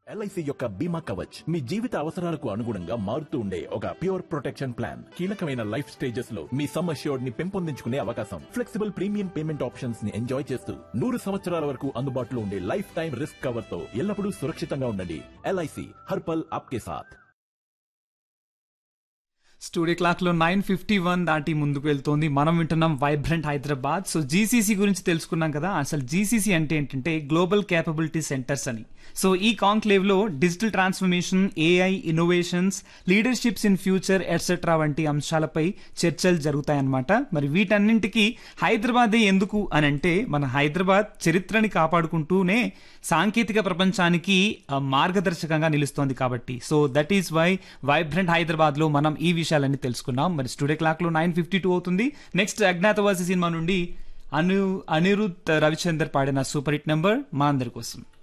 LIC యొక్క బీమా కవచ్ మీ జీవిత అవసరాలకు అనుగుణంగా మారుతూ ఉండే ఒక ప్యూర్ ప్రొటెక్షన్ ప్లాన్ కీలకమైన లైఫ్ స్టేజెస్ లో మీ సమ్ అష్యూర్డ్ ని పెంపొందించుకునే అవకాశం ఫ్లెక్సిబుల్ ప్రీమియం పేమెంట్ ఆప్షన్స్ ని ఎంజాయ్ చేస్తూ నూరు సంవత్సరాల వరకు అందుబాటులో ఉండే లైఫ్ టైం రిస్క్ కవర్ తో ఎల్లప్పుడూ సురక్షితంగా ఉండండి ఎల్ఐసి హర్పల్ ఆప్కే సాథ్ స్టూడియో క్లాక్ లో నైన్ ఫిఫ్టీ వన్ దాటి ముందుకు వెళ్తోంది మనం వింటున్నాం వైబ్రెంట్ హైదరాబాద్ సో జీసీసీ గురించి తెలుసుకున్నాం కదా అసలు జీసీసీ అంటే ఏంటంటే గ్లోబల్ క్యాపబిలిటీ సెంటర్స్ అని సో ఈ కాంక్లేవ్ లో digital transformation AI innovations leaderships in future etcetera వంటి అంశాలపై చర్చలు జరుగుతాయన్నమాట మరి వీటన్నింటికి హైదరాబాదే ఎందుకు అని అంటే మన హైదరాబాద్ చరిత్రని కాపాడుకుంటూనే సాంకేతిక ప్రపంచానికి ఆ, మార్గదర్శకంగా నిలుస్తోంది కాబట్టి so that is why vibrant Hyderabad లో మనం ఈ విషయాలన్నీ తెలుసుకున్నాం మరి స్టూడియో క్లాక్ లో నైన్ ఫిఫ్టీ టూ అవుతుంది నెక్స్ట్ అజ్ఞాతవాసి సినిమా నుండి అను అనిరుద్ రవిచందర్ పాడిన సూపర్ హిట్ నెంబర్ మా అందరి కోసం